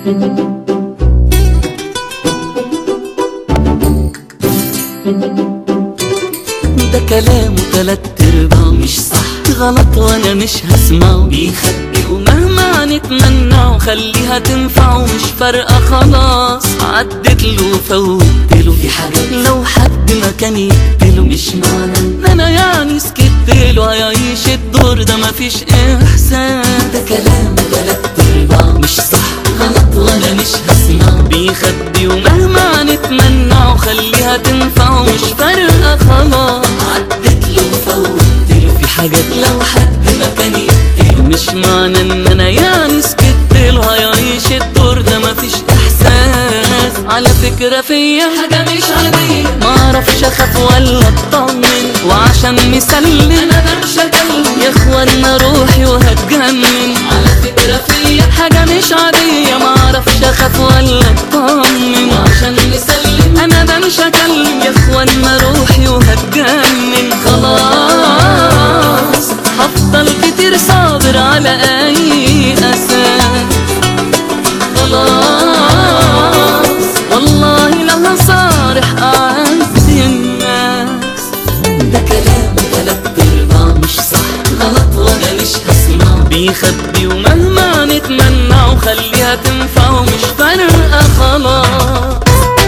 ده كلامه تلات ارباع مش صح غلط وانا مش هسمعه بيخبي ومهما نتمنعه خليها تنفع ومش فارقة خلاص عدت له وفوت له في حاجات لو حد ما كان يقتله مش معنى ان انا يعني سكت له هيعيش الدور ده مفيش احساس ده كلامه تلات ارباع مش صح غلط وانا مش هسمعه بيخبي ومهما نتمنعه خليها تنفع ومش فارقة خلاص عدت له وفوت له في حاجات لو حد ما كان يقتله مش معنى ان انا يعني سكت له هيعيش الدور ده مفيش احساس على فكرة فيا حاجة مش عادية معرفش اخاف ولا اطمن وعشان مسلم انا مش هكلم يا اخوانا روحي وهتجنن على فكرة فيا حاجة مش عادية معرفش اخاف ولا اطمن وعشان مسلم انا ده مش هكلم يا اخوانا روحي وهتجنن خلاص هفضل كتير صابر على اي اساس خلاص والله لا هصارح اعز الناس ده كلام تلات ارباع مش صح غلط وانا مش هسمعه بيخبي ومهما نتمنعه خليها تنفع ومش فارقة خلاص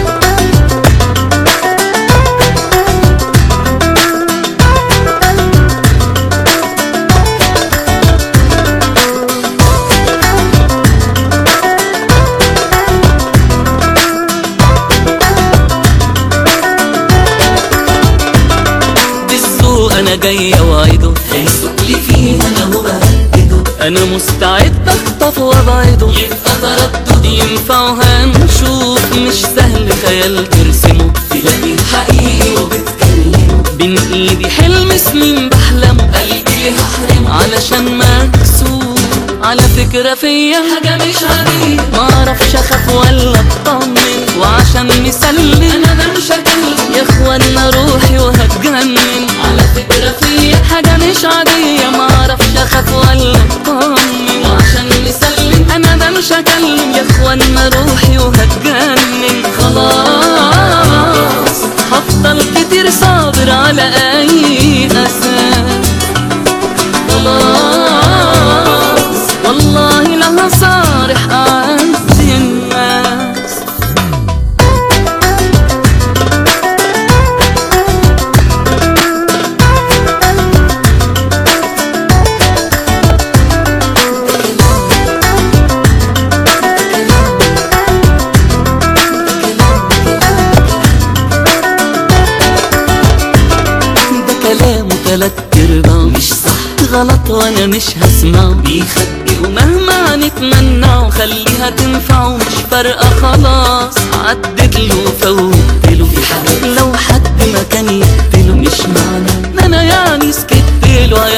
بالذوق انا جاي اوعده هيسوق لي فيه انا وبهدده انا مستعد اخطف وابعده يبقى تردد ينفع وهنشوف مش سهل خيال ترسمه تلاقيه حقيقي وبتكلمه بين ايدي حلم سنين بحلمه قلبي هحرمه علشان مكسور على فكرة فيا حاجة مش عادية معرفش اخاف ولا اطمن وعشان مسلم انا ده مش هكلم يا اخوانا روحي وهتجنن على فكرة فيا حاجة مش عادية معرفش اخاف ولا اطمن وعشان مسلم انا ده مش هكلم يا اخوانا روحي وهتجنن خلاص هفضل كتير صابر على اي اساس خلاص والله لا هصارح اعز الناس ده كلامه تلات ارباع مش صح غلط وانا مش هسمعه بيخبي ومهما نتمنعه خليها تنفع ومش فارقة خلاص عدت له وفوت له في حاجات لو حد ما كان يقتله مش معنى ان انا يعني سكت له